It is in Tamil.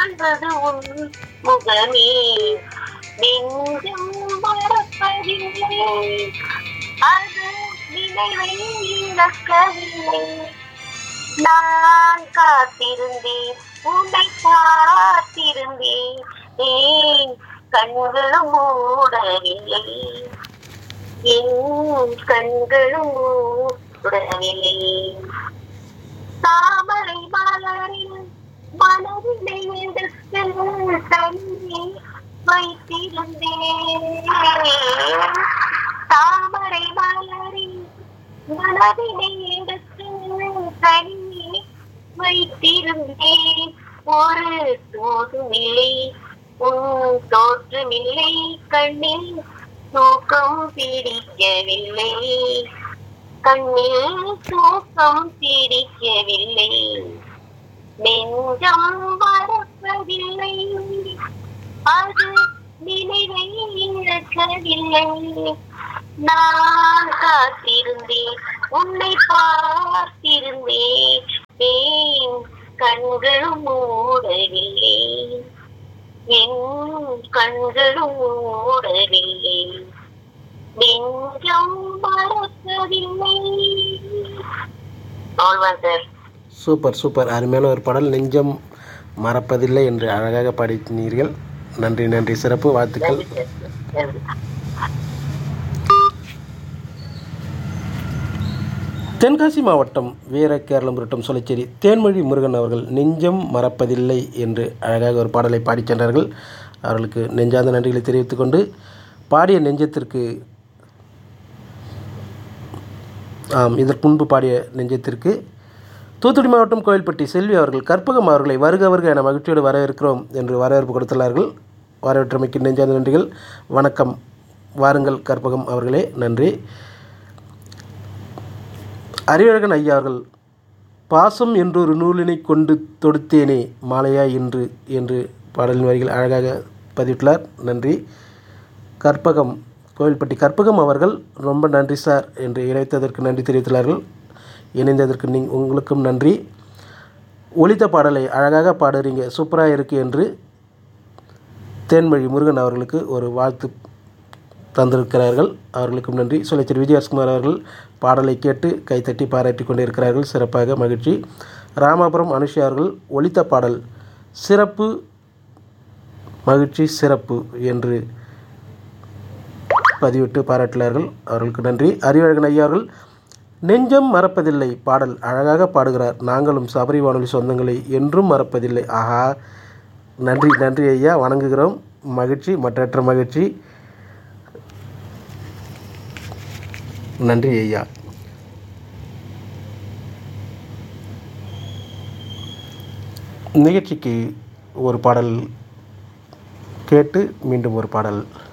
காண்பது உன் முகமே நெஞ்சம் மறப்பதில்லை அது நினைவை இழக்கவில்லை நான் காத்திருந்தேன் உன்னை பார்த்திருந்தேன் ஏன் கண்களும் மூடவில்லை என் கண்களும் மூடவில்லை தாமரை மலரில் மனதினை எடுத்து தண்ணி வைத்திருந்தேன் தாமரை மலரில் மனதினை எடுத்து தண்ணி வைத்திருந்தேன் ஒரு தோதுமில்லை உன் தோற்றமில்லை கண்ணில் தூக்கம் பிடிக்கவில்லை கண்ணில் தூக்கம் பிடிக்கவில்லை நெஞ்சம் மறப்பதில்லை அது நினைவை இழக்கவில்லை நான் காத்திருந்தேன் உன்னை பார்த்திருந்தேன் ஏன் கண்களும் மூடவில்லை என் கண்களும் மூடவில்லை நெஞ்சம் மறக்கவில்லை அவ்வளவுதான் சார் சூப்பர் சூப்பர் அருமையான ஒரு பாடல் நெஞ்சம் மறப்பதில்லை என்று அழகாக பாடினீர்கள் நன்றி நன்றி சிறப்பு வாழ்த்துக்கள் நன்றி சார் நன்றி தென்காசி மாவட்டம் வீர கேரளம் உருட்டம் சொலச்சேரி தேன்மொழி முருகன் அவர்கள் நெஞ்சம் மறப்பதில்லை என்று அழகாக ஒரு பாடலை பாடிச் சென்றார்கள் அவர்களுக்கு நெஞ்சார்ந்த நன்றிகளை தெரிவித்துக் கொண்டு பாடிய நெஞ்சத்திற்கு ஆம் இதற்கு முன்பு பாடிய நெஞ்சத்திற்கு தூத்துக்குடி மாவட்டம் கோயில்பட்டி செல்வி அவர்கள் கற்பகம் அவர்களை வருக வருக என மகிழ்ச்சியோடு வரவேற்கிறோம் என்று வரவேற்பு கொடுத்துள்ளார்கள் வரவேற்றமைக்கு நெஞ்சார்ந்த நன்றிகள் வணக்கம் வாருங்கள் கற்பகம் அவர்களே நன்றி அறிவழகன் ஐயா அவர்கள் பாசம் என்றொரு நூலினை கொண்டு தொடுத்தேனே மாலையா இன்று என்று பாடலின் வரிகள் அழகாக பதிவிட்டுள்ளார் நன்றி கற்பகம் கோவில்பட்டி கற்பகம் அவர்கள் ரொம்ப நன்றி சார் என்று இணைத்ததற்கு நன்றி தெரிவித்துள்ளார்கள் இணைந்ததற்கு நீ உங்களுக்கும் நன்றி ஒலித்த பாடலை அழகாக பாடுறீங்க சூப்பராக இருக்குது என்று தேன்மொழி முருகன் அவர்களுக்கு ஒரு வாழ்த்து தந்திருக்கிறார்கள் அவர்களுக்கும் நன்றி சொலைச்சர் விஜயகுமார் அவர்கள் பாடலை கேட்டு கைத்தட்டி பாராட்டி கொண்டிருக்கிறார்கள் சிறப்பாக மகிழ்ச்சி ராமாபுரம் அனுஷா அவர்கள் ஒலித்த பாடல் சிறப்பு மகிழ்ச்சி சிறப்பு என்று பதிவிட்டு பாராட்டினார்கள் அவர்களுக்கு நன்றி அறிவழகன் ஐயா அவர்கள் நெஞ்சம் மறப்பதில்லை பாடல் அழகாக பாடுகிறார் நாங்களும் சபரி வானொலி சொந்தங்களை என்றும் மறப்பதில்லை ஆஹா நன்றி நன்றி ஐயா வணங்குகிறோம் மகிழ்ச்சி மற்றற்ற மகிழ்ச்சி நன்றி ஐயா நிகழ்ச்சிக்கு ஒரு பாடல் கேட்டு மீண்டும் ஒரு பாடல்